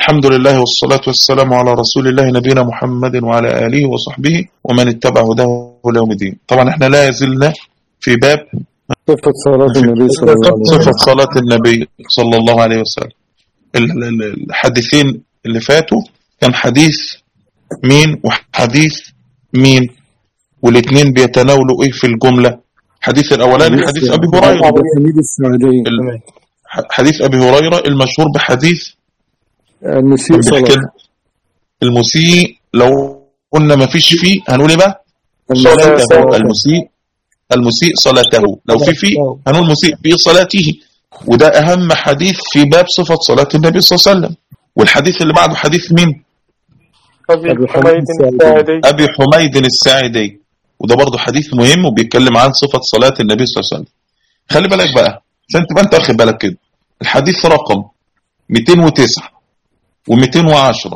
الحمد لله والصلاة والسلام على رسول الله نبينا محمد وعلى آله وصحبه ومن اتبع هداه إلى يوم الدين طبعا احنا لا زلنا في باب صفة صلاة النبي صلى الله عليه صفة وسلم صلاة النبي صلى الله عليه وسلم ال- ال- الحديثين اللي فاتوا كان حديث مين وحديث مين والاثنين بيتناولوا ايه في الجملة الحديث الاولاني حديث ابي هريرة أبو حميد السعدي ال- ح- حديث ابي هريرة المشهور بحديث المسيء بيحكي صلاة لنا المسيء لو قلنا ما فيش فيه هنقول ايه بقى المسيء صلاته صلاة المسيء المسيء صلاته لو في فيه هنقول مسيء في صلاته وده أهم حديث في باب صفة صلاة النبي صلى الله عليه وسلم والحديث اللي بعده حديث مين أبي أبي حميد حميد الساعدي. الساعدي أبي حميد الساعدي وده برضه حديث مهم وبيتكلم عن صفة صلاة النبي صلى الله عليه وسلم خلي بالك بقى عشان تبقى انت واخد بالك كده الحديث رقم 209 و210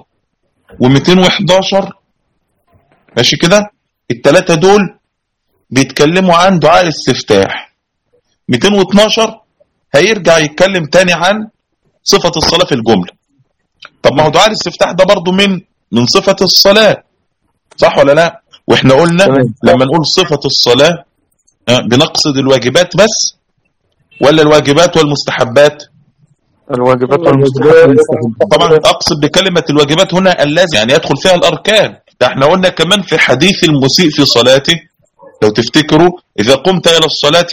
و211 ماشي كده الثلاثة دول بيتكلموا عن دعاء الاستفتاح 212 هيرجع يتكلم تاني عن صفة الصلاة في الجملة طب ما هو دعاء الاستفتاح ده برضو من من صفة الصلاة صح ولا لا واحنا قلنا تمام. لما نقول صفة الصلاة آه، بنقصد الواجبات بس ولا الواجبات والمستحبات الواجبات والمستحبات. والمستحبات طبعا اقصد بكلمة الواجبات هنا اللازم يعني يدخل فيها الاركان ده احنا قلنا كمان في حديث المسيء في صلاته لو تفتكروا اذا قمت الى الصلاة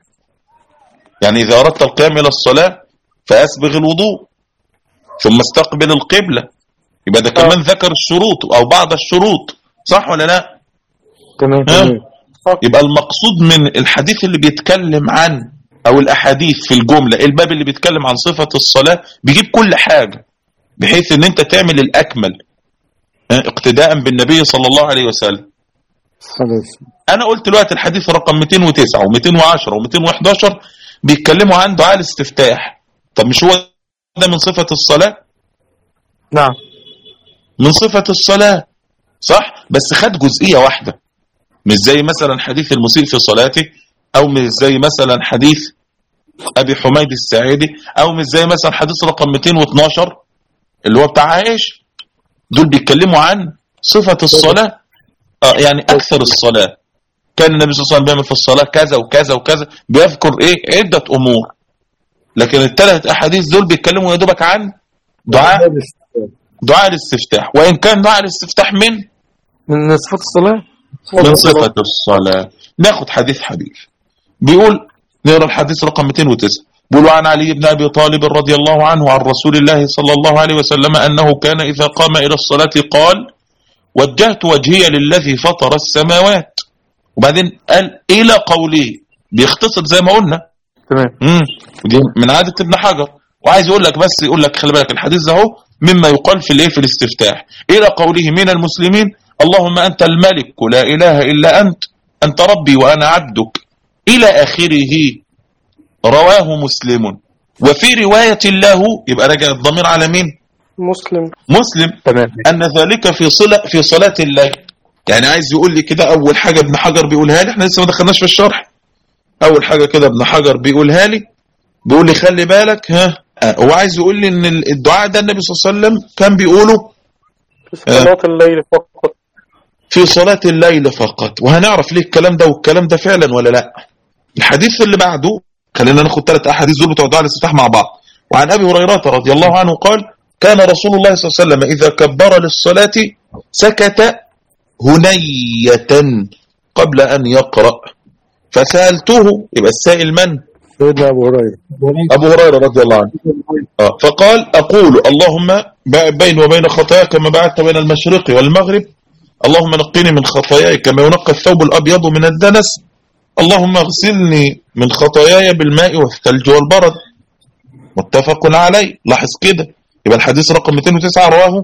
يعني اذا اردت القيام الى الصلاة فاسبغ الوضوء ثم استقبل القبلة يبقى ده كمان ذكر الشروط او بعض الشروط صح ولا لا تمام ها؟ تمام. يبقى المقصود من الحديث اللي بيتكلم عن او الاحاديث في الجملة الباب اللي بيتكلم عن صفة الصلاة بيجيب كل حاجة بحيث ان انت تعمل الاكمل ها؟ اقتداء بالنبي صلى الله عليه وسلم خلاص انا قلت دلوقتي الحديث رقم 209 و210 و211 بيتكلموا عن دعاء الاستفتاح طب مش هو ده من صفة الصلاة نعم من صفة الصلاة صح بس خد جزئية واحدة مش زي مثلا حديث المسيء في صلاته او مش زي مثلا حديث ابي حميد الساعدي او مش زي مثلا حديث رقم 212 اللي هو بتاع عائشة دول بيتكلموا عن صفة الصلاة آه يعني اكثر الصلاة كان النبي صلى الله عليه وسلم بيعمل في الصلاة كذا وكذا وكذا بيذكر ايه عدة امور لكن الثلاث احاديث دول بيتكلموا يا دوبك عن دعاء دعاء الاستفتاح وان كان دعاء الاستفتاح من من صفة الصلاة من صفة الصلاة ناخد حديث حديث بيقول نقرا الحديث رقم 209 بيقول عن علي بن ابي طالب رضي الله عنه عن رسول الله صلى الله عليه وسلم انه كان اذا قام الى الصلاة قال وجهت وجهي للذي فطر السماوات وبعدين قال الى قوله بيختصر زي ما قلنا تمام امم ودي من عادة ابن حجر وعايز يقول لك بس يقول لك خلي بالك الحديث ده اهو مما يقال في الايه في الاستفتاح الى قوله من المسلمين اللهم انت الملك لا اله الا انت انت ربي وانا عبدك الى اخره رواه مسلم وفي رواية له يبقى راجع الضمير على مين مسلم مسلم تمام أن ذلك في صلة في صلاة الليل يعني عايز يقول لي كده أول حاجة ابن حجر بيقولها لي احنا لسه ما دخلناش في الشرح أول حاجة كده ابن حجر بيقولها لي بيقول لي خلي بالك ها آه، هو عايز يقول لي ان الدعاء ده النبي صلى الله عليه وسلم كان بيقوله في صلاة الليل فقط في صلاة الليل فقط وهنعرف ليه الكلام ده والكلام ده فعلا ولا لا الحديث اللي بعده خلينا ناخد ثلاث احاديث دول بتوع دعاء الاستفتاح مع بعض وعن ابي هريره رضي الله عنه قال كان رسول الله صلى الله عليه وسلم اذا كبر للصلاه سكت هنيه قبل ان يقرا فسالته يبقى السائل من سيدنا أبو هريرة ابو هريره رضي الله عنه آه، فقال اقول اللهم باعد بيني وبين خطاياي كما بعدت بين المشرق والمغرب اللهم نقني من خطاياي كما ينقى الثوب الابيض من الدنس اللهم اغسلني من خطاياي بالماء والثلج والبرد متفق عليه لاحظ كده يبقى الحديث رقم 209 رواه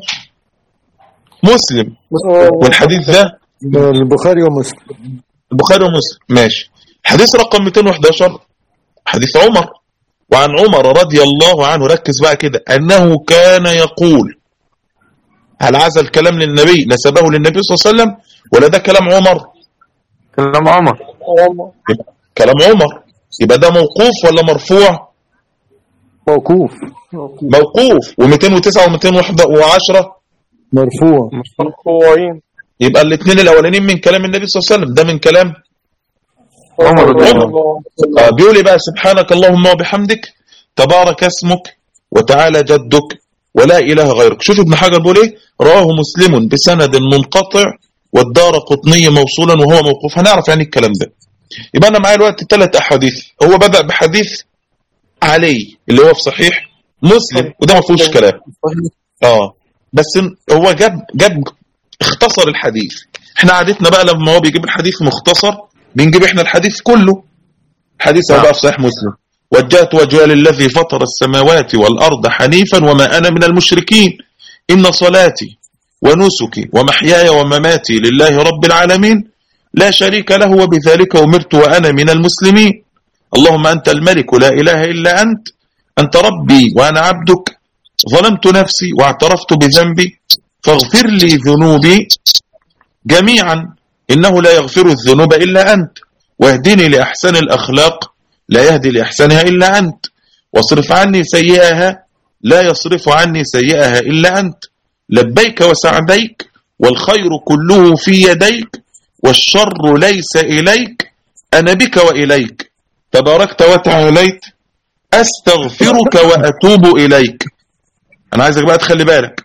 مسلم والحديث ده البخاري ومسلم البخاري ومسلم ماشي حديث رقم 211 حديث عمر وعن عمر رضي الله عنه ركز بقى كده أنه كان يقول هل عزى الكلام للنبي نسبه للنبي صلى الله عليه وسلم ولا ده كلام عمر كلام عمر كلام عمر يبقى ده موقوف ولا مرفوع موقوف موقوف و209 و210 مرفوع مرفوعين يبقى الاثنين الاولانيين من كلام النبي صلى الله عليه وسلم ده من كلام عمر رضي عمر. الله آه بيقول لي بقى سبحانك اللهم وبحمدك تبارك اسمك وتعالى جدك ولا اله غيرك شوف ابن حجر بيقول ايه رواه مسلم بسند منقطع والدار قطني موصولا وهو موقوف هنعرف يعني الكلام ده يبقى انا معايا الوقت ثلاث احاديث هو بدا بحديث علي اللي هو في صحيح مسلم وده ما فيهوش كلام اه بس هو جاب جاب اختصر الحديث احنا عادتنا بقى لما هو بيجيب الحديث مختصر بنجيب احنا الحديث كله حديث نعم. بقى في صحيح مسلم وجهت وجهي للذي فطر السماوات والارض حنيفا وما انا من المشركين ان صلاتي ونسكي ومحياي ومماتي لله رب العالمين لا شريك له وبذلك امرت وانا من المسلمين اللهم انت الملك لا اله الا انت انت ربي وانا عبدك ظلمت نفسي واعترفت بذنبي فاغفر لي ذنوبي جميعا إنه لا يغفر الذنوب إلا أنت واهدني لأحسن الأخلاق لا يهدي لأحسنها إلا أنت واصرف عني سيئها لا يصرف عني سيئها إلا أنت لبيك وسعديك والخير كله في يديك والشر ليس إليك أنا بك وإليك تباركت وتعاليت أستغفرك وأتوب إليك أنا عايزك بقى تخلي بالك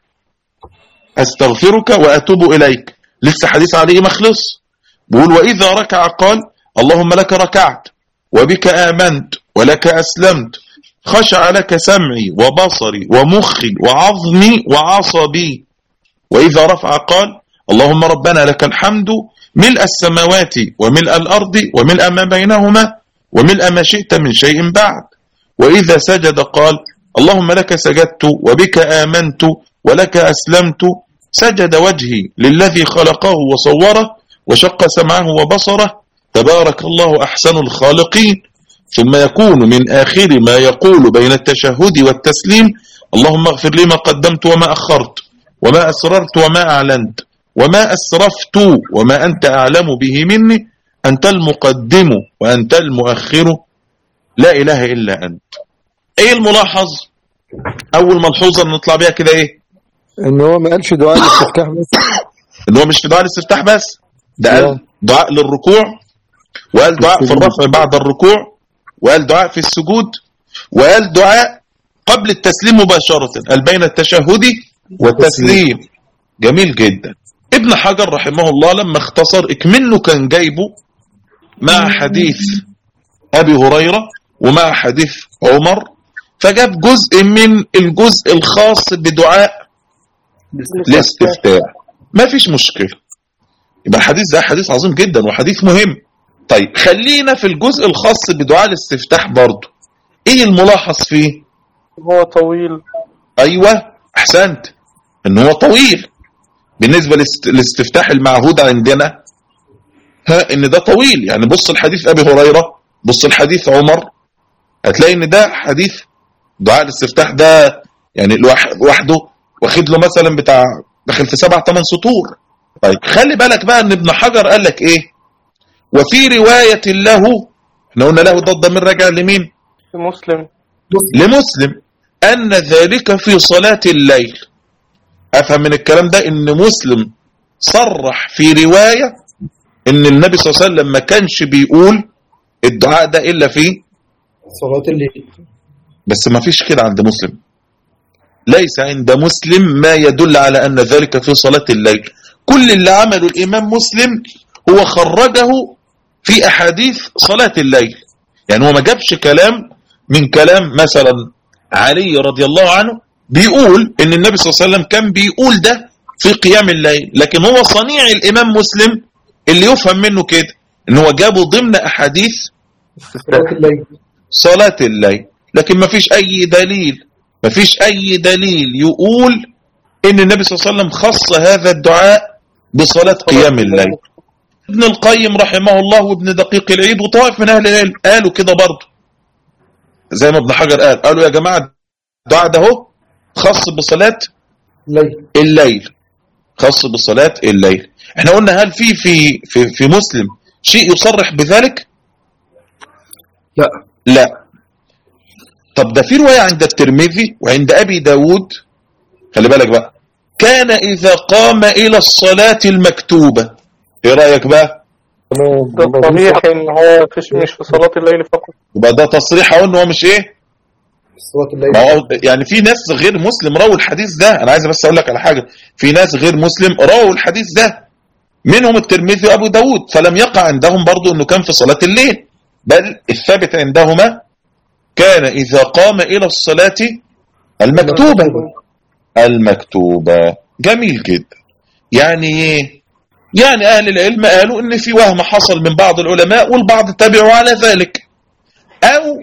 أستغفرك وأتوب إليك لسه حديث عليه ما خلص بيقول وإذا ركع قال اللهم لك ركعت وبك آمنت ولك أسلمت خشع لك سمعي وبصري ومخي وعظمي وعصبي وإذا رفع قال اللهم ربنا لك الحمد ملء السماوات وملء الأرض وملء ما بينهما وملء ما شئت من شيء بعد وإذا سجد قال اللهم لك سجدت وبك آمنت ولك أسلمت سجد وجهي للذي خلقه وصوره وشق سمعه وبصره تبارك الله أحسن الخالقين ثم يكون من آخر ما يقول بين التشهد والتسليم اللهم اغفر لي ما قدمت وما أخرت وما أسررت وما أعلنت وما أسرفت وما أنت أعلم به مني أنت المقدم وأنت المؤخر لا إله إلا أنت إيه الملاحظ أول ملحوظة نطلع بيها كده إيه ان هو ما قالش دعاء الاستفتاح بس ان هو مش في دعاء الاستفتاح بس ده قال لا. دعاء للركوع وقال دعاء في الرفع بعد الركوع وقال دعاء في السجود وقال دعاء قبل التسليم مباشرة قال بين التشهد والتسليم جميل جدا ابن حجر رحمه الله لما اختصر اكمنه كان جايبه مع حديث ابي هريرة ومع حديث عمر فجاب جزء من الجزء الخاص بدعاء الاستفتاح ما فيش مشكلة يبقى الحديث ده حديث عظيم جدا وحديث مهم طيب خلينا في الجزء الخاص بدعاء الاستفتاح برضه ايه الملاحظ فيه هو طويل ايوه احسنت ان هو طويل بالنسبة للاست- للاستفتاح المعهود عندنا ها ان ده طويل يعني بص الحديث ابي هريرة بص الحديث عمر هتلاقي ان ده حديث دعاء الاستفتاح ده يعني الواحد لوحده واخد له مثلا بتاع داخل في سبع ثمان سطور طيب خلي بالك بقى ان ابن حجر قال لك ايه وفي رواية له احنا قلنا له ده الضمير راجع لمين في مسلم لمسلم ان ذلك في صلاة الليل افهم من الكلام ده ان مسلم صرح في رواية ان النبي صلى الله عليه وسلم ما كانش بيقول الدعاء ده الا في صلاة الليل بس ما فيش كده عند مسلم ليس عند مسلم ما يدل على أن ذلك في صلاة الليل كل اللي عمله الإمام مسلم هو خرجه في أحاديث صلاة الليل يعني هو ما جابش كلام من كلام مثلا علي رضي الله عنه بيقول ان النبي صلى الله عليه وسلم كان بيقول ده في قيام الليل لكن هو صنيع الإمام مسلم اللي يفهم منه كده ان هو جابه ضمن أحاديث صلاة الليل صلاة الليل لكن ما فيش أي دليل ما فيش أي دليل يقول إن النبي صلى الله عليه وسلم خص هذا الدعاء بصلاة قيام الليل ابن القيم رحمه الله وابن دقيق العيد وطائف من أهل العلم قالوا كده برضه زي ما ابن حجر قال قالوا يا جماعة الدعاء ده هو خاص بصلاة الليل الليل خاص بصلاة الليل احنا قلنا هل في في في, في مسلم شيء يصرح بذلك لا لا طب ده في رواية عند الترمذي وعند أبي داود خلي بالك بقى كان إذا قام إلى الصلاة المكتوبة إيه رأيك بقى تمام ده الله صريح ان هو فيش مش في صلاة الليل فقط يبقى ده تصريح أهو إن هو مش إيه صلاة ما الليل هو يعني في ناس غير مسلم رووا الحديث ده انا عايز بس اقول لك على حاجه في ناس غير مسلم رووا الحديث ده منهم الترمذي وابو داود فلم يقع عندهم برضو انه كان في صلاه الليل بل الثابت عندهما كان اذا قام الى الصلاه المكتوبه المكتوبه جميل جدا يعني ايه يعني اهل العلم قالوا ان في وهم حصل من بعض العلماء والبعض تبعوا على ذلك او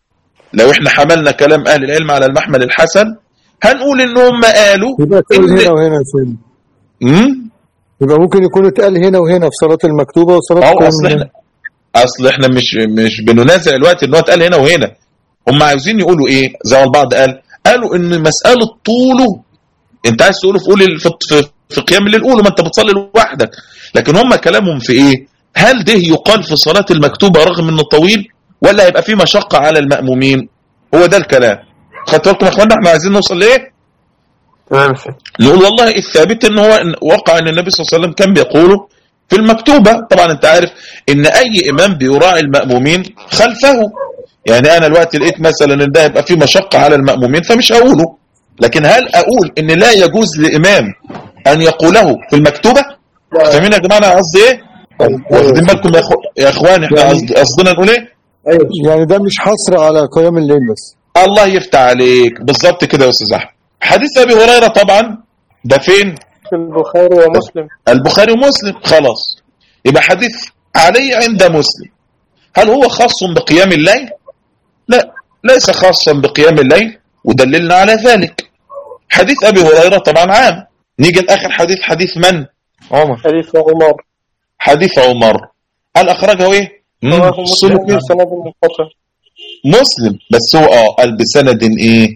لو احنا حملنا كلام اهل العلم على المحمل الحسن هنقول ان هم قالوا يبقى اتقال إن- هنا وهنا يا سيدي امم يبقى ممكن يكون اتقال هنا وهنا في صلاة المكتوبة وصلاة او القيام اصل احنا اصل احنا مش مش بننازع الوقت ان هو اتقال هنا وهنا هم عاوزين يقولوا ايه زي ما البعض قال قالوا ان مساله طوله انت عايز تقوله في قول في في, في قيام الليل قوله ما انت بتصلي لوحدك لكن هم كلامهم في ايه هل ده يقال في صلاه المكتوبه رغم انه طويل ولا هيبقى في مشقه على المامومين هو ده الكلام خدت بالكم يا اخوانا احنا عايزين نوصل لايه تمام شيخ نقول والله الثابت ان هو إن وقع ان النبي صلى الله عليه وسلم كان بيقوله في المكتوبة طبعا انت عارف ان اي امام بيراعي المأمومين خلفه يعني انا الوقت لقيت مثلا ان ده هيبقى فيه مشقة على المأمومين فمش هقوله لكن هل اقول ان لا يجوز لامام ان يقوله في المكتوبة فاهمين يا جماعة انا قصدي ايه واخدين بالكم يا, أخو... يا اخوان احنا قصد- قصدنا نقول ايه ايوه يعني ده مش حصر على قيام الليل بس الله يفتح عليك بالظبط كده يا استاذ احمد حديث ابي هريرة طبعا ده فين في البخاري ومسلم البخاري ومسلم خلاص يبقى حديث علي عند مسلم هل هو خاص بقيام الليل لا ليس خاصا بقيام الليل ودللنا على ذلك حديث أبي هريرة طبعا عام نيجي لآخر حديث حديث من عمر حديث عمر حديث عمر هل أخرجه إيه مم، رواه مسلم صلب بسند منقطع مسلم بس هو اه قال بسند ايه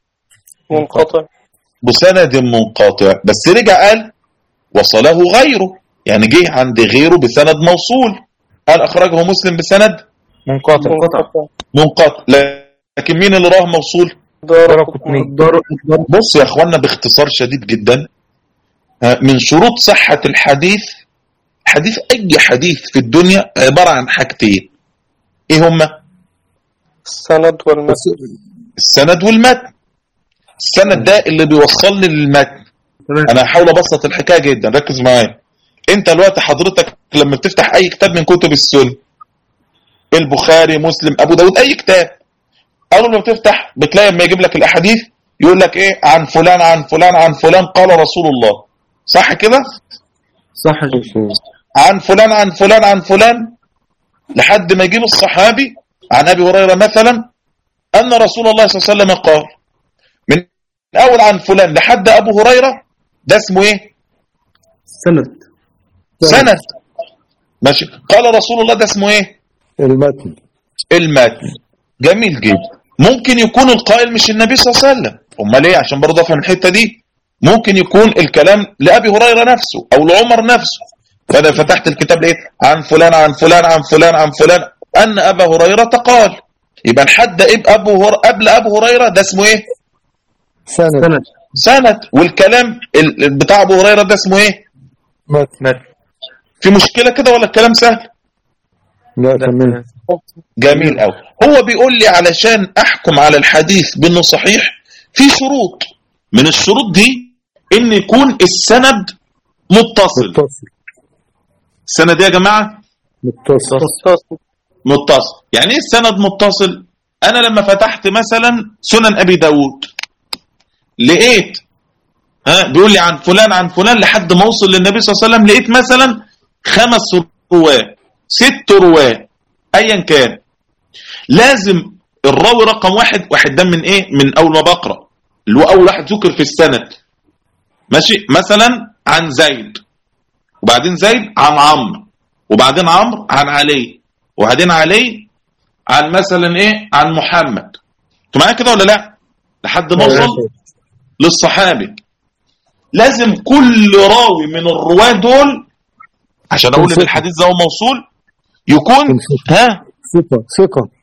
منقطع بسند منقطع بس رجع قال وصله غيره يعني جه عند غيره بسند موصول قال اخرجه مسلم بسند منقطع منقطع منقطع لكن مين اللي راه موصول دار قطني دار دار بص يا اخوانا باختصار شديد جدا آه، من شروط صحة الحديث حديث اي حديث في الدنيا عبارة عن حاجتين ايه هما السند والمتن السند والمتن السند ده اللي بيوصلني للمتن تمام. انا هحاول ابسط الحكايه جدا ركز معايا انت دلوقتي حضرتك لما بتفتح اي كتاب من كتب السنه البخاري مسلم ابو داود اي كتاب اول ما بتفتح بتلاقي لما يجيب لك الاحاديث يقول لك ايه عن فلان عن فلان عن فلان قال رسول الله صح كده صح يا شيخ. عن فلان عن فلان عن فلان لحد ما يجيب الصحابي عن ابي هريره مثلا ان رسول الله صلى الله عليه وسلم قال من اول عن فلان لحد ابو هريره ده اسمه ايه سند سند ماشي قال رسول الله ده اسمه ايه المتن المتن جميل جدا ممكن يكون القائل مش النبي صلى الله عليه وسلم امال ايه عشان برضه افهم الحته دي ممكن يكون الكلام لابي هريره نفسه او لعمر نفسه فانا فتحت الكتاب لقيت عن فلان عن فلان عن فلان عن فلان ان ابا هريره قال يبقى الحد اب ابو هر... قبل ابو هريره ده اسمه ايه سند سند سند والكلام ال- ال- بتاع ابو هريره ده اسمه ايه متن في مشكله كده ولا الكلام سهل لا تمام جميل قوي هو بيقول لي علشان احكم على الحديث بانه صحيح في شروط من الشروط دي ان يكون السند متصل متصل السند إيه يا جماعه متصل متصل متصل يعني ايه السند متصل انا لما فتحت مثلا سنن ابي داود لقيت ها بيقول لي عن فلان عن فلان لحد ما اوصل للنبي صلى الله عليه وسلم لقيت مثلا خمس رواه ست رواه ايا كان لازم الراوي رقم واحد واحد ده من ايه من اول ما بقرا اللي هو اول واحد ذكر في السند ماشي مثلا عن زيد وبعدين زيد عن عمرو وبعدين عمرو عن علي وبعدين علي عن مثلا ايه عن محمد انتوا معايا كده ولا لا لحد ما اوصل للصحابي لازم كل راوي من الرواه دول عشان اقول ان ثقة. الحديث ده هو موصول يكون ها ثقة ثقة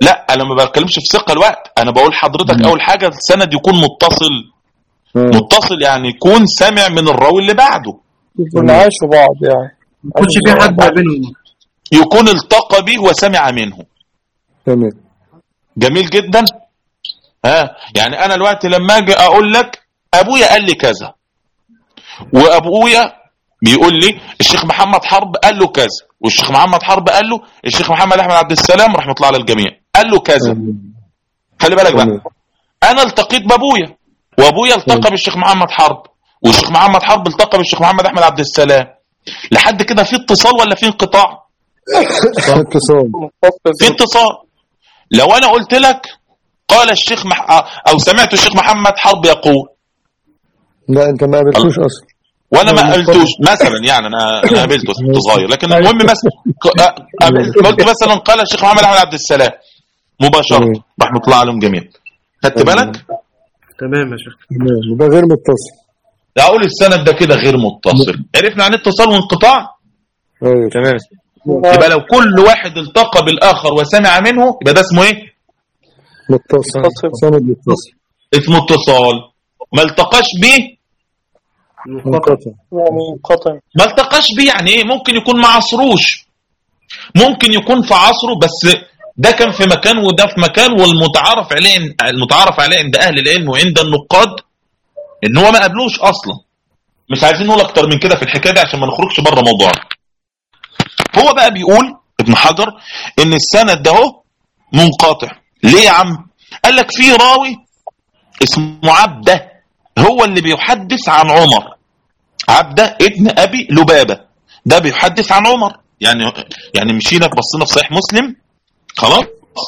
لا انا ما بتكلمش في ثقه الوقت انا بقول حضرتك اول حاجه السند يكون متصل مم. متصل يعني يكون سامع من الراوي اللي بعده يكون عاشوا بعض يعني ما يكونش في حد ما بينهم يكون التقى به وسمع منه تمام جميل جدا ها يعني انا الوقت لما اجي اقول لك ابويا قال لي كذا وابويا بيقول لي الشيخ محمد حرب قال له كذا والشيخ محمد حرب قال له الشيخ محمد احمد عبد السلام رحمه الله على الجميع قال له كذا خلي بالك بقى تمام انا التقيت بابويا وابويا التقى بالشيخ محمد حرب والشيخ محمد حرب التقى بالشيخ محمد احمد عبد السلام لحد كده في اتصال ولا في انقطاع اتصال في اتصال لو انا قلت لك قال الشيخ مح... او سمعت الشيخ محمد حرب يقول لا انت ما قابلتوش اصلا وانا ما قلتوش مثلا يعني انا انا قابلته كنت صغير لكن المهم مثلا ك- قابلت- قلت مثلا قال الشيخ محمد احمد عبد السلام مباشره تمام. رحمه الله عليهم جميعا خدت بالك؟ تمام يا شيخ تمام يبقى غير متصل اقول السند ده كده غير متصل عرفنا عن اتصال وانقطاع ايوه تمام يبقى لو كل واحد التقى بالاخر وسمع منه يبقى ده اسمه ايه؟ متصل متصل. سند متصل اسمه اتصال ما التقاش بيه منقطع يعني منقطع ما التقاش بيه يعني ايه ممكن يكون ما عصروش ممكن يكون في عصره بس ده كان في مكان وده في مكان والمتعارف عليه المتعارف عليه عند اهل العلم وعند النقاد ان هو ما قابلوش اصلا مش عايزين نقول اكتر من كده في الحكايه دي عشان ما نخرجش بره موضوعنا هو بقى بيقول ابن حجر ان السند ده هو منقطع ليه يا عم قال لك في راوي اسمه عبده هو اللي بيحدث عن عمر عبده ابن ابي لبابه ده بيحدث عن عمر يعني يعني مشينا بصينا في صحيح مسلم خلاص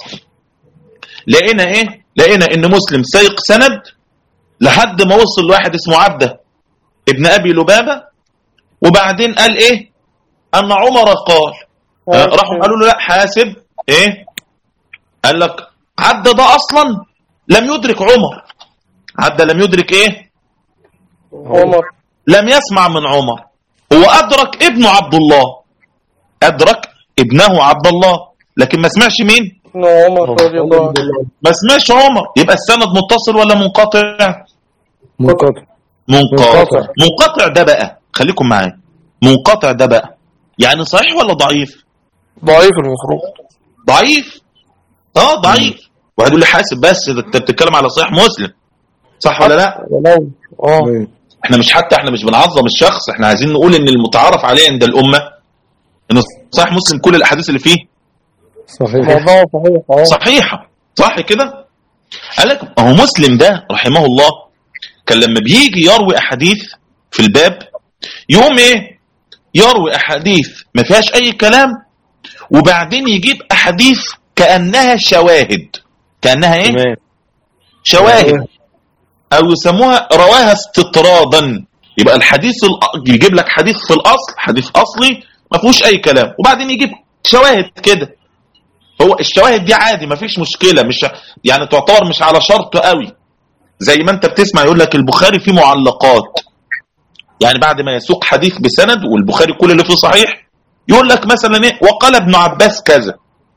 لقينا ايه لقينا ان مسلم سايق سند لحد ما وصل لواحد اسمه عبده ابن ابي لبابه وبعدين قال ايه ان عمر قال آه، راحوا قالوا له لا حاسب ايه قال لك عبده ده اصلا لم يدرك عمر عبده لم يدرك ايه عمر لم يسمع من عمر هو أدرك ابن عبد الله أدرك ابنه عبد الله لكن ما سمعش مين ابن عمر رضي الله عنه ما سمعش عمر يبقى السند متصل ولا منقطع منقطع منقطع منقطع. منقطع ده بقى خليكم معايا منقطع ده بقى يعني صحيح ولا ضعيف ضعيف المفروض ضعيف اه ضعيف واحد يقول لي حاسب بس ده انت بتتكلم على صحيح مسلم صح ولا لا ولو اه أيوة. احنا مش حتى احنا مش بنعظم الشخص احنا عايزين نقول ان المتعارف عليه عند الامه ان صحيح مسلم كل الاحاديث اللي فيه صحيح موضوع صحيح اه صحيحة صح كده قال لك هو مسلم ده رحمه الله كان لما بيجي يروي أحاديث في الباب يوم إيه يروي أحاديث ما فيهاش أي كلام وبعدين يجيب أحاديث كأنها شواهد كأنها إيه تمام شواهد أو يسموها رواها استطرادا يبقى الحديث الأ- يجيب لك حديث في الأصل حديث أصلي ما فيهوش أي كلام وبعدين يجيب شواهد كده هو الشواهد دي عادي مفيش مشكله مش يعني تعتبر مش على شرط قوي زي ما انت بتسمع يقول لك البخاري فيه معلقات يعني بعد ما يسوق حديث بسند والبخاري كل اللي فيه صحيح يقول لك مثلا ايه وقال ابن عباس كذا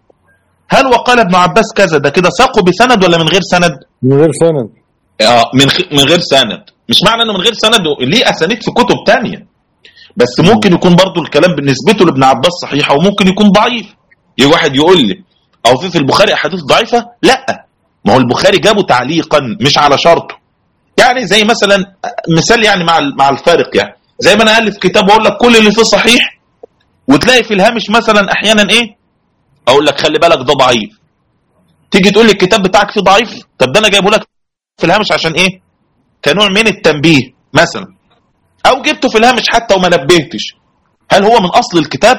هل وقال ابن عباس كذا ده كده ساقه بسند ولا من غير سند من غير سند اه من خ... من غير سند مش معنى انه من غير سند ليه اسانيد في كتب تانية بس ممكن يكون برضو الكلام بالنسبته لابن عباس صحيحه وممكن يكون ضعيف يجي واحد يقول لي او في في البخاري احاديث ضعيفه لا ما هو البخاري جابه تعليقا مش على شرطه يعني زي مثلا مثال يعني مع ال- مع الفارق يعني زي ما انا الف كتاب واقول لك كل اللي فيه صحيح وتلاقي في الهامش مثلا احيانا ايه اقول لك خلي بالك ده ضعيف تيجي تقول لي الكتاب بتاعك فيه ضعيف طب ده انا جايبه لك في الهامش عشان ايه كنوع من التنبيه مثلا او جبته في الهامش حتى وما نبهتش هل هو من اصل الكتاب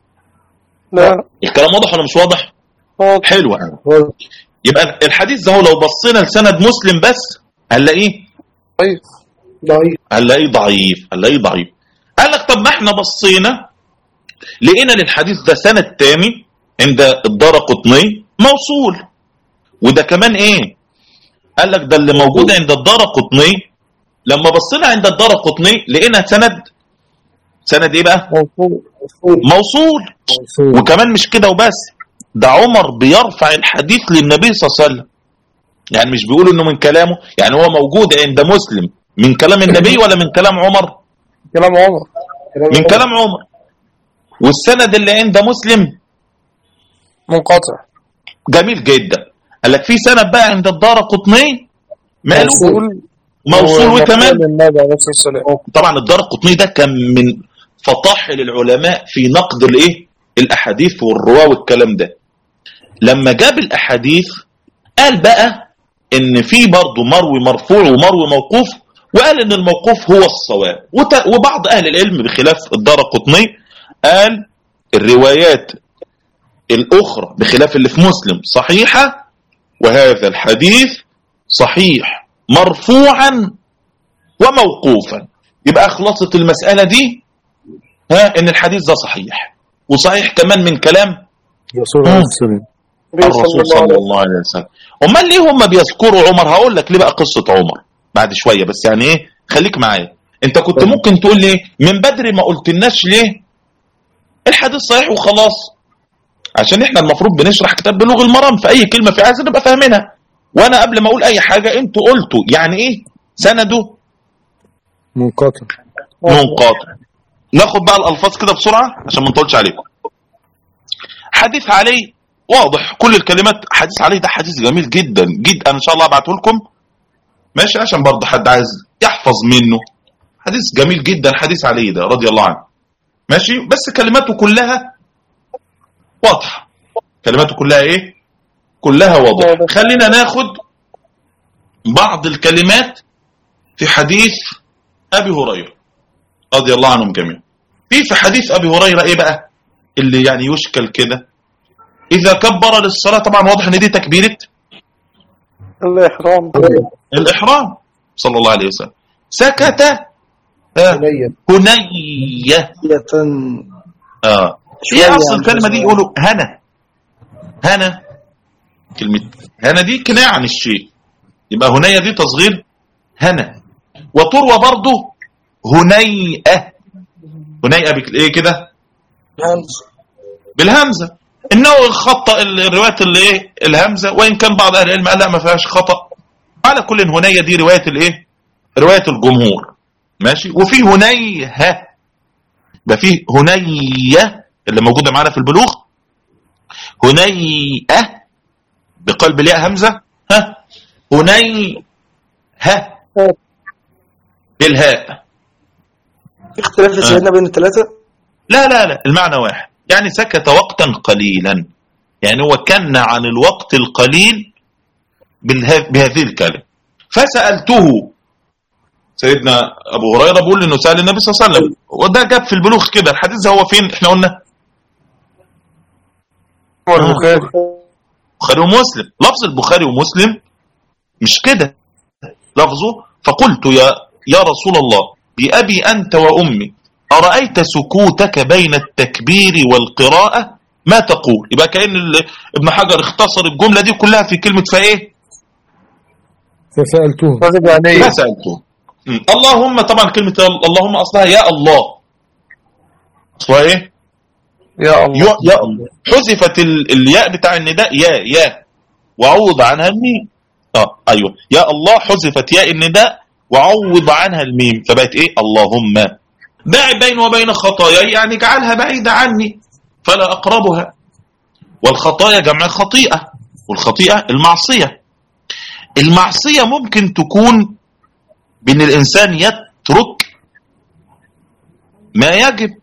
لا الكلام واضح ولا مش واضح واضح. حلو قوي هو يبقى الحديث ده هو لو بصينا لسند مسلم بس هنلاقيه طيب ضعيف هنلاقيه ضعيف هنلاقيه ضعيف قال لك طب ما احنا بصينا لقينا للحديث ده سند تاني عند الدار قطني موصول وده كمان ايه قال لك ده اللي موجود عند الدار قطني لما بصينا عند الدار قطني لقينا سند سند ايه بقى موصول موصول موصول. وكمان مش كده وبس ده عمر بيرفع الحديث للنبي صلى الله عليه وسلم يعني مش بيقول انه من كلامه يعني هو موجود عند مسلم من كلام النبي ولا من كلام عمر كلام عمر من كلام عمر والسند اللي عند مسلم منقطع جميل جدا قال لك في سند بقى عند الدار قطني ماله موصول موصول وتمام النبي عليه الصلاة والسلام طبعا الدار القطني ده كان من فطاحل العلماء في نقد الايه الاحاديث والرواه والكلام ده لما جاب الاحاديث قال بقى ان في برضه مروي مرفوع ومروي موقوف وقال ان الموقوف هو الصواب وت- وبعض اهل العلم بخلاف الدار القطني قال الروايات الاخرى بخلاف اللي في مسلم صحيحه وهذا الحديث صحيح مرفوعا وموقوفا يبقى خلاصة المسألة دي ها ان الحديث ده صحيح وصحيح كمان من كلام رسول الله صلى الله عليه وسلم الرسول صلى الله عليه وسلم امال ليه هم بيذكروا عمر هقول لك ليه بقى قصة عمر بعد شوية بس يعني ايه خليك معايا انت كنت ممكن تقول لي من بدري ما قلتلناش ليه الحديث صحيح وخلاص عشان احنا المفروض بنشرح كتاب بلوغ المرام في اي كلمة في عايزين نبقى فاهمينها وانا قبل ما اقول اي حاجة انتوا قلتوا يعني ايه سنده منقطع منقاطع ناخد بقى الالفاظ كده بسرعه عشان ما نطولش عليكم حديث علي واضح كل الكلمات حديث علي ده حديث جميل جدا جدا انا ان شاء الله ابعته لكم ماشي عشان برضه حد عايز يحفظ منه حديث جميل جدا حديث علي ده رضي الله عنه ماشي بس كلماته كلها واضحه كلماته كلها ايه كلها واضحه خلينا ناخد بعض الكلمات في حديث ابي هريره رضي الله عنهم جميعا في في حديث ابي هريره ايه بقى اللي يعني يشكل كده اذا كبر للصلاه طبعا واضح ان دي تكبيره الإحرام الاحرام صلى الله عليه وسلم سكت آه، هنيا هنيه يتن اه شوية ايه اصل عن الكلمه دي الجزء. يقولوا هنا هنا كلمه هنا دي كنايه عن الشيء يبقى هنيه دي تصغير هنا وتروى برضه هنيئه هنيئه بك ايه كده همز بالهمزه انه خطا الروايه اللي ايه الهمزه وان كان بعض اهل العلم قال لا ما فيهاش خطا على كل هنيه دي روايه الايه روايه الجمهور ماشي وفي هنيه ده في هنيه اللي موجوده معانا في البلوغ هنيئه بقلب الياء همزه ها هني ها بالهاء في اختلاف يا سيدنا بين الثلاثة لا لا لا المعنى واحد يعني سكت وقتا قليلا يعني هو كن عن الوقت القليل بالها- بهذه الكلمة فسألته سيدنا أبو هريرة بيقول إنه سأل النبي صلى الله عليه وسلم وده جاب في البلوغ كده الحديث ده هو فين إحنا قلنا هو البخاري البخاري ومسلم لفظ البخاري ومسلم مش كده لفظه فقلت يا يا رسول الله بأبي أنت وأمي أرأيت سكوتك بين التكبير والقراءة ما تقول يبقى كأن ال- ابن حجر اختصر الجملة دي كلها في كلمة فإيه فسألته واجب عليه ما سألته م. اللهم طبعا كلمة اللهم أصلها يا الله أصلها إيه يا الله يا, يا الله حذفت ال- الياء بتاع النداء يا يا وعوض عنها الميم اه ايوه يا الله حذفت ياء النداء وعوض عنها الميم فبقت ايه اللهم باعد بيني وبين خطاياي يعني اجعلها بعيدة عني فلا اقربها والخطايا جمع خطيئة والخطيئة المعصية المعصية ممكن تكون بان الانسان يترك ما يجب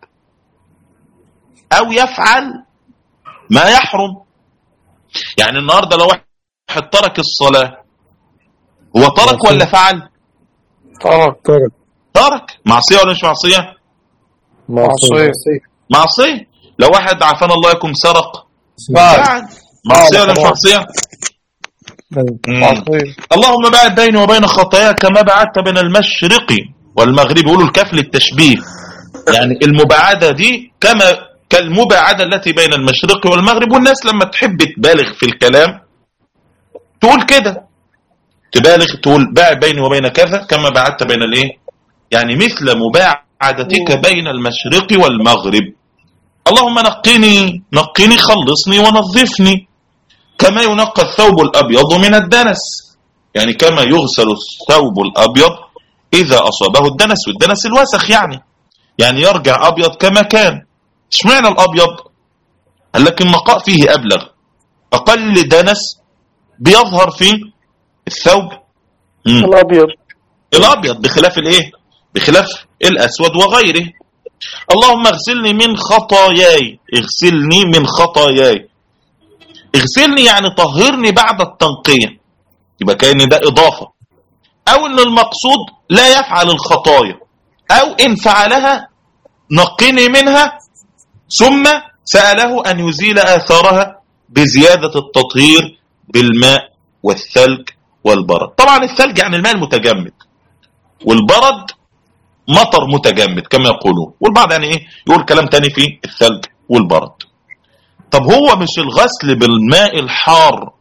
او يفعل ما يحرم يعني النهارده لو واحد ترك الصلاه هو ترك ولا فعل طبعا ترك ترك معصيه ولا مش معصيه معصية معصيه لو واحد عافانا الله يكون سرق بعد فعل معصيه ولا مش طبعا. معصيه أيوة. مم. معصية اللهم باعد بيني وبين خطاياي كما بعدت بين المشرق والمغرب يقولوا الكاف للتشبيه يعني المباعدة دي كما كالمباعدة التي بين المشرق والمغرب والناس لما تحب تبالغ في الكلام تقول كده تبالغ تقول باعد بيني وبين كذا كما بعدت بين الايه يعني مثل مباعدتك بين المشرق والمغرب اللهم نقني نقني خلصني ونظفني كما ينقى الثوب الأبيض من الدنس يعني كما يغسل الثوب الأبيض إذا أصابه الدنس والدنس الوسخ يعني يعني يرجع أبيض كما كان اشمعنى الأبيض قال لك النقاء فيه أبلغ أقل دنس بيظهر في الثوب مم. الأبيض الابيض بخلاف الايه بخلاف الاسود وغيره اللهم اغسلني من خطاياي اغسلني من خطاياي اغسلني يعني طهرني بعد التنقية يبقى كأن ده اضافة او ان المقصود لا يفعل الخطايا او ان فعلها نقني منها ثم سأله ان يزيل اثارها بزيادة التطهير بالماء والثلج والبرد طبعا الثلج يعني الماء المتجمد والبرد مطر متجمد كما يقولون والبعض يعني ايه يقول كلام تاني في الثلج والبرد طب هو مش الغسل بالماء الحار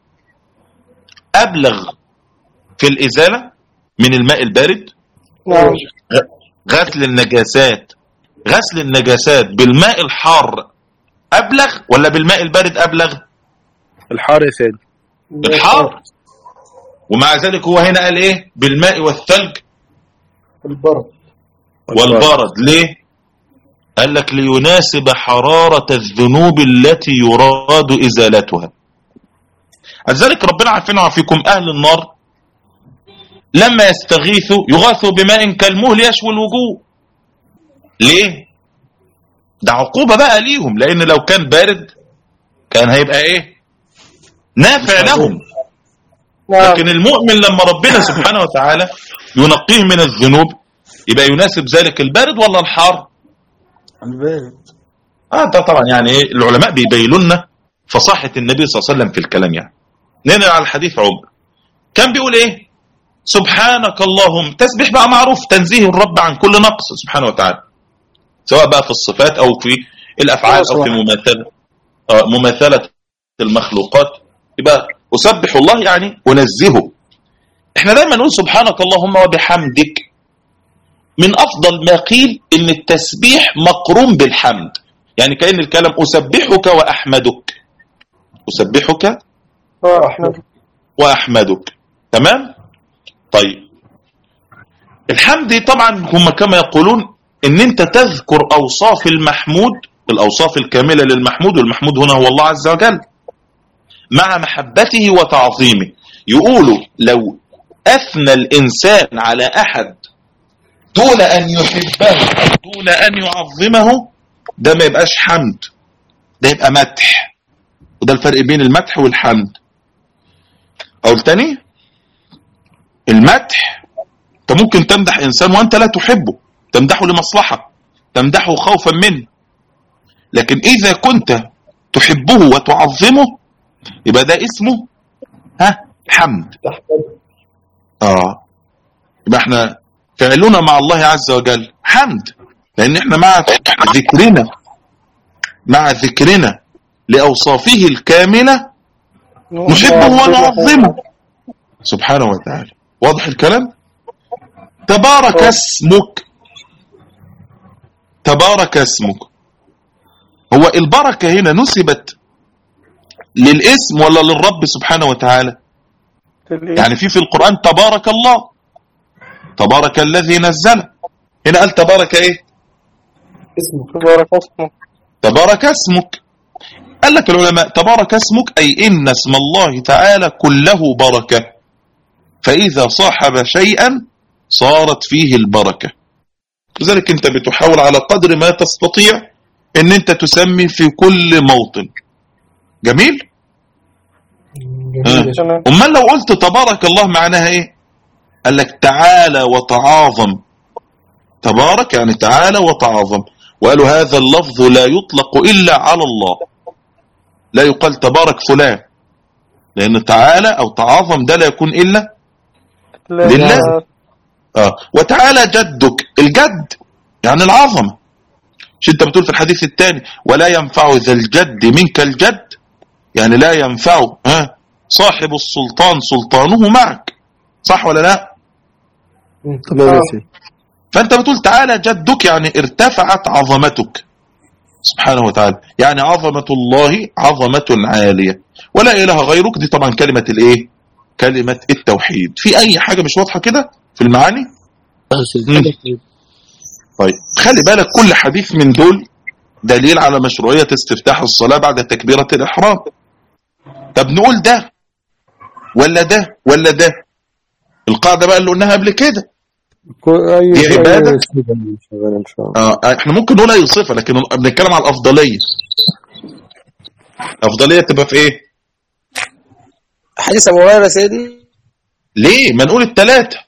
ابلغ في الازاله من الماء البارد نعم غسل النجاسات غسل النجاسات بالماء الحار ابلغ ولا بالماء البارد ابلغ الحار يا سيدي الحار ومع ذلك هو هنا قال ايه بالماء والثلج البرد والبرد ليه قال لك ليناسب حرارة الذنوب التي يراد إزالتها لذلك ربنا عارفين وعافيكم أهل النار لما يستغيثوا يغاثوا بماء كالمهل يشوي الوجوه ليه ده عقوبة بقى ليهم لأن لو كان بارد كان هيبقى إيه نافع لهم نعم لكن المؤمن لما ربنا سبحانه وتعالى ينقيه من الذنوب يبقى يناسب ذلك البارد ولا الحار البارد اه ده طبعا يعني ايه العلماء بيبينوا لنا فصاحة النبي صلى الله عليه وسلم في الكلام يعني ننقل على الحديث عمر كان بيقول ايه سبحانك اللهم تسبح بقى معروف تنزيه الرب عن كل نقص سبحانه وتعالى سواء بقى في الصفات او في الافعال او في مماثله آه مماثله المخلوقات يبقى اسبح الله يعني انزهه احنا دايما نقول سبحانك اللهم وبحمدك من افضل ما قيل ان التسبيح مقرون بالحمد يعني كأن الكلام اسبحك واحمدك اسبحك آه، أحمد واحمدك تمام طيب الحمد طبعا هم كما يقولون ان انت تذكر اوصاف المحمود الاوصاف الكامله للمحمود والمحمود هنا هو الله عز وجل مع محبته وتعظيمه يقولوا لو اثنى الانسان على احد دون ان يحبه او دون ان يعظمه ده ما يبقاش حمد ده يبقى مدح وده الفرق بين المدح والحمد اقول تاني المدح انت ممكن تمدح انسان وانت لا تحبه تمدحه لمصلحه تمدحه خوفا منه لكن اذا كنت تحبه وتعظمه يبقى ده اسمه ها حمد اه يبقى احنا فعلنا مع الله عز وجل حمد لان احنا مع ذكرنا مع ذكرنا لاوصافه الكامله نحبه ونعظمه سبحانه وتعالى واضح الكلام تبارك اسمك تبارك اسمك هو البركة هنا نسبت للاسم ولا للرب سبحانه وتعالى يعني في في القرآن تبارك الله تبارك الذي نزل هنا قال تبارك ايه اسمه تبارك اسمك تبارك اسمك قال لك العلماء تبارك اسمك أي إن اسم الله تعالى كله بركة فإذا صاحب شيئا صارت فيه البركة لذلك أنت بتحاول على قدر ما تستطيع أن أنت تسمي في كل موطن جميل؟ جميل يا شيخ. تمام أمال لو قلت تبارك الله معناها إيه؟ قال لك تعالى وتعاظم تبارك يعني تعالى وتعاظم وقالوا هذا اللفظ لا يطلق إلا على الله لا يقال تبارك فلان لأن تعالى أو تعاظم ده لا يكون إلا لله. آه. وتعالى جدك الجد يعني العظمة مش انت بتقول في الحديث الثاني ولا ينفع ذا الجد منك الجد يعني لا ينفع ها صاحب السلطان سلطانه معك صح ولا لا تمام يا سيدي فانت بتقول تعالى جدك يعني ارتفعت عظمتك سبحانه وتعالى يعني عظمة الله عظمة عالية ولا إله غيرك دي طبعا كلمة الإيه كلمة التوحيد في أي حاجة مش واضحة كده في المعاني مم. طيب خلي بالك كل حديث من دول دليل على مشروعية استفتاح الصلاة بعد تكبيرة الإحرام طب نقول ده ولا ده ولا ده القاعدة بقى اللي قلناها قبل كده كو- أي دي أي عبادة؟ صفة شغال إن شاء الله آه احنا ممكن نقول اي صفة لكن بنتكلم على الأفضلية أفضلية تبقى في إيه؟ حديث ابو هريره يا سيدي ليه؟ ما نقول التلاتة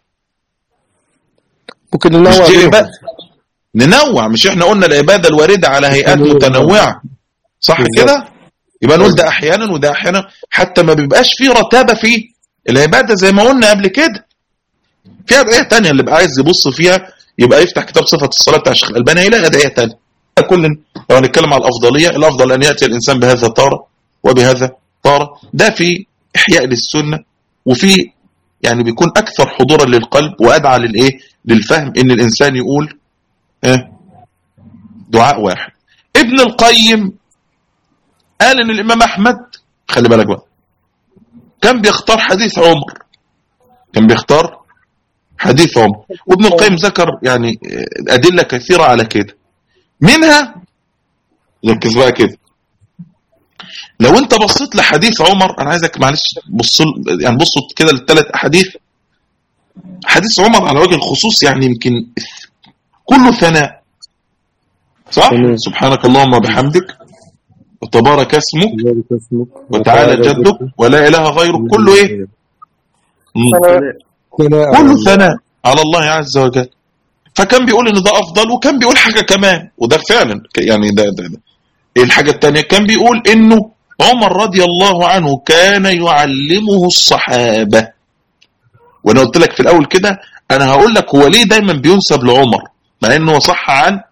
ممكن مش ننوع دي بينهم. عبادة ننوع مش احنا قلنا العبادة الواردة على هيئات متنوعة صح كده؟ يبقى نقول ده أحيانا وده أحيانا حتى ما بيبقاش فيه رتابة في العبادة زي ما قلنا قبل كده في أدعية تانية اللي بقى عايز يبص فيها يبقى يفتح كتاب صفة الصلاة بتاع الشيخ الألباني هيلاقي أدعية تانية كل لو هنتكلم على الأفضلية الأفضل أن يأتي الإنسان بهذا طارة وبهذا طارة ده في إحياء للسنة وفي يعني بيكون أكثر حضورا للقلب وأدعى للإيه للفهم إن الإنسان يقول إيه دعاء واحد ابن القيم قال إن الإمام أحمد خلي بالك بقى كان بيختار حديث عمر كان بيختار حديث عمر وابن القيم ذكر يعني أدلة كثيرة على كده منها ركز بقى كده لو انت بصيت لحديث عمر انا عايزك معلش بص يعني بصوا كده للثلاث احاديث حديث عمر على وجه الخصوص يعني يمكن كله ثناء صح تمام. سبحانك اللهم وبحمدك وتبارك اسمك بارك اسمك وتعالى جدك ولا اله غيرك كله ايه مم. ثناء كله ثناء على الله عز وجل فكان بيقول ان ده افضل وكان بيقول حاجه كمان وده فعلا ك- يعني ده, ده, ده. ايه الحاجه الثانيه كان بيقول انه عمر رضي الله عنه كان يعلمه الصحابه وانا قلت لك في الاول كده انا هقول لك هو ليه دايما بينسب لعمر مع انه صح عن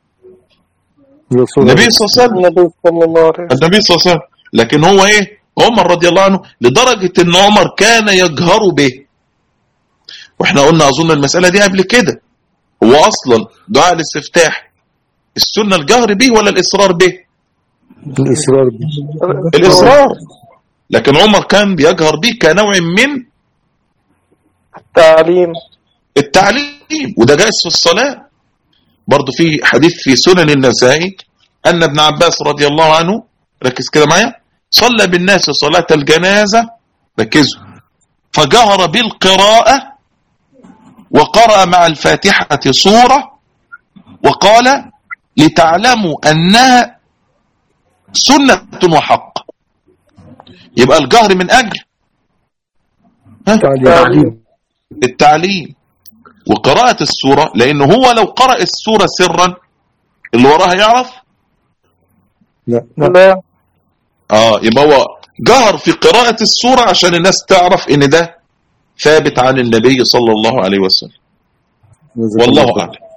رسول النبي صلى الله عليه وسلم النبي صلى الله عليه وسلم النبي صلى الله عليه وسلم لكن هو ايه عمر رضي الله عنه لدرجة ان عمر كان يجهر به واحنا قلنا اظن المسألة دي قبل كده هو اصلا دعاء الاستفتاح السنة الجهر به ولا الاصرار به الإصرار به. الاصرار لكن عمر كان بيجهر به كنوع من التعليم التعليم وده جائز في الصلاة برضو في حديث في سنن النسائي أن ابن عباس رضي الله عنه ركز كده معايا صلى بالناس صلاة الجنازة ركزوا فجهر بالقراءة وقرأ مع الفاتحة سورة وقال لتعلموا أنها سنة وحق يبقى الجهر من أجل ها؟ تعليم التعليم وقراءة السورة لأنه هو لو قرأ السورة سرا اللي وراها يعرف لا لا لا اه يبقى هو جهر في قراءة السورة عشان الناس تعرف ان ده ثابت عن النبي صلى الله عليه وسلم جزاك والله الله خير. أعلم